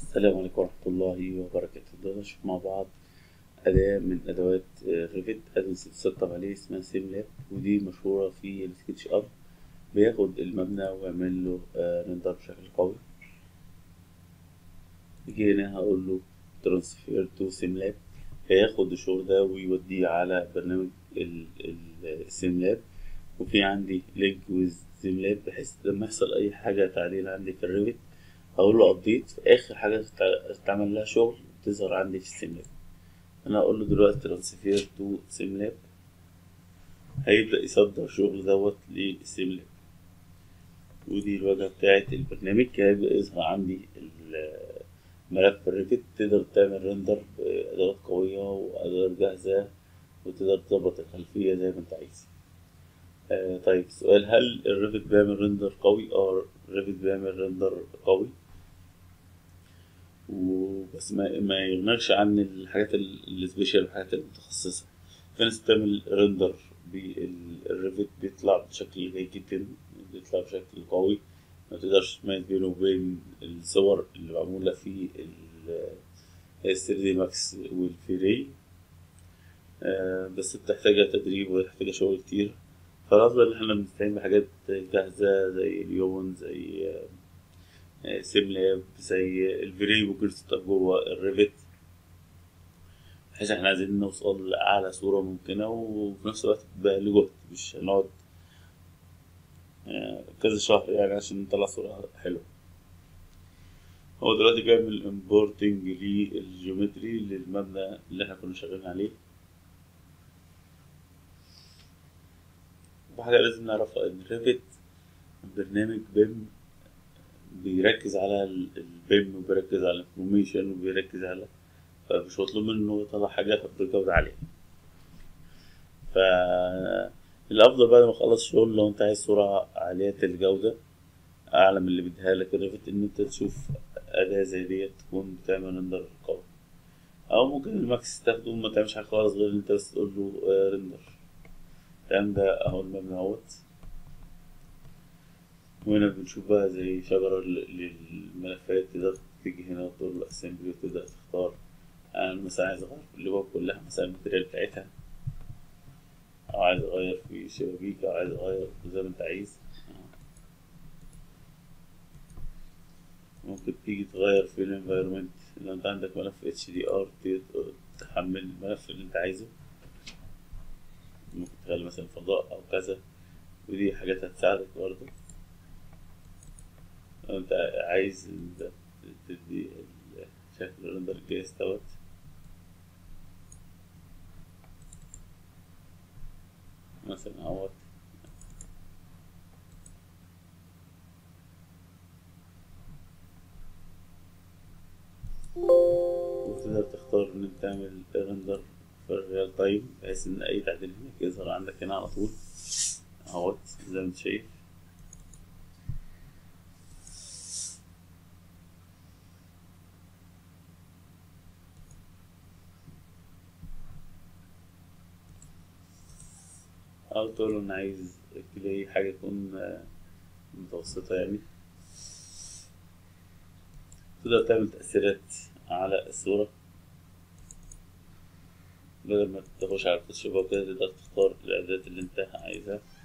السلام عليكم ورحمة الله وبركاته دلوقتي نشوف مع بعض أداة من أدوات ريفت أداة بتسطب عليه اسمها سيم لاب ودي مشهورة في السكتش أب بياخد المبنى ويعمل له ريندر بشكل قوي يجي هنا هقول له ترانسفير تو سيم لاب هياخد الشغل ده ويوديه على برنامج السيم لاب وفي عندي لينك ويز سيم لاب بحيث لما يحصل أي حاجة تعديل عندي في الريفت هقول له ابديت في اخر حاجه تتعمل لها شغل تظهر عندي في السيم لاب انا هقول له دلوقتي ترانسفير تو سيم لاب هيبدا يصدر الشغل دوت للسيم لاب ودي الواجهه بتاعه البرنامج هيبدا يظهر عندي ملف الريفت تقدر تعمل ريندر بادوات قويه وادوات جاهزه وتقدر تظبط الخلفيه زي ما انت عايز آه طيب السؤال هل الريفت بيعمل ريندر قوي اه الريفت بيعمل ريندر قوي وبس ما, ما يغنكش عن الحاجات السبيشال الحاجات المتخصصة في ناس بتعمل ريندر بالريفت بيطلع بشكل جيد جدا بيطلع بشكل قوي ما تقدرش تميز بينه وبين الصور اللي معمولة في ال 3 دي ماكس والفيري آه بس بتحتاج تدريب وتحتاج شغل كتير فالأفضل إن احنا بنستعين بحاجات جاهزة زي اليوم زي آه سيم لاب زي الفيري ممكن تسطب جوه الريفت بحيث احنا عايزين نوصل لأعلى صورة ممكنة وفي نفس الوقت بأقل جهد مش هنقعد آه كذا شهر يعني عشان نطلع صورة حلوة هو دلوقتي بيعمل امبورتنج للجيومتري للمبنى اللي احنا كنا شغالين عليه وحاجة لازم نعرفها إن ريفت برنامج بيم بيركز على البيم وبيركز على الانفورميشن وبيركز على فمش مطلوب منه إنه يطلع حاجة بجودة عالية فالأفضل بعد ما أخلص الشغل لو أنت عايز صورة عالية الجودة أعلى من اللي بيديها لك الريفت إن أنت تشوف أداة زي ديت تكون بتعمل ريندر قوي أو ممكن الماكس تاخده وما تعملش حاجة خالص غير إن أنت بس تقول له ريندر الكلام ده اهو المبنى اهوت وهنا بنشوف بقى زي شجرة للملفات تقدر تيجي هنا وتقول له اسمبلي وتبدأ تختار أنا مثلا عايز أغير في اللي كلها مثلا الماتريال بتاعتها أو عايز أغير في شبابيك أو عايز أغير زي ما أنت عايز ممكن تيجي تغير في الانفايرمنت لو أنت عندك ملف اتش دي ار تحمل الملف اللي أنت عايزه ممكن تخلي مثلا فضاء او كذا ودي حاجات هتساعدك برضه لو انت عايز تدي شكل الرندر الجاهز دوت مثلا اهوت وتقدر تختار ان انت تعمل رندر في الريال تايم بحيث ان اي تعديل هناك يظهر عندك هنا على طول اهوت زي ما انت شايف او تقول له انا عايز كده حاجة تكون متوسطة يعني تقدر تعمل تأثيرات على الصورة بدل ما تخش على الفوتوشوب وكده تقدر تختار الإعدادات اللي أنت عايزها